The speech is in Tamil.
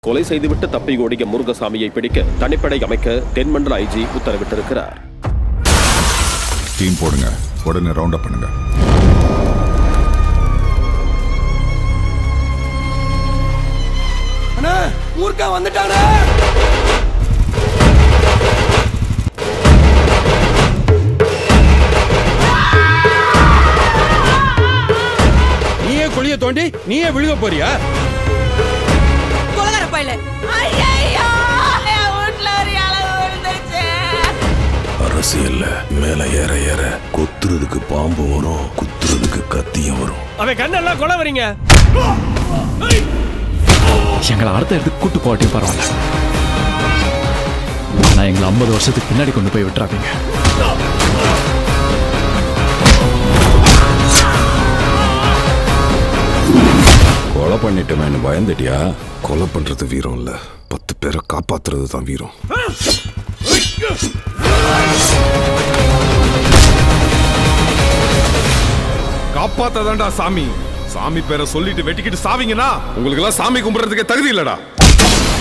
கொலை செய்துவிட்டு தப்பி ஓடிய முருகசாமியை பிடிக்க தனிப்படை அமைக்க தென்மண்டல ஐஜி உத்தரவிட்டிருக்கிறார் டீம் போடுங்க உடனே ரவுண்ட் அப் பண்ணுங்க அண்ணா ஊர்க்கா வந்துட்டானே நீயே குழிய தோண்டி நீயே விழுக போறியா கொலகார பையல ஐயோ என் வீட்டுல ஒரு இளவு விழுந்துருச்சு அரசியல்ல மேல ஏற ஏற கொத்துறதுக்கு பாம்பு வரும் குத்துறதுக்கு கத்தியும் வரும் அவன் கண்ணெல்லாம் கொலை வரீங்க எங்களை அடுத்த இடத்துக்கு கூட்டு போகட்டையும் பரவாயில்ல நான் எங்களை ஐம்பது வருஷத்துக்கு பின்னாடி கொண்டு போய் விட்டுறாதீங்க கொலை பண்ணிட்டோமேனு பயந்துட்டியா கொலை பண்றது வீரம் இல்ல பத்து பேரை காப்பாத்துறது தான் வீரம் காப்பாத்தாதான்டா சாமி சாமி பேரை சொல்லிட்டு வெட்டிக்கிட்டு சாவீங்கன்னா உங்களுக்கு எல்லாம் சாமி கும்பிடுறதுக்கே தகுதி இல்லடா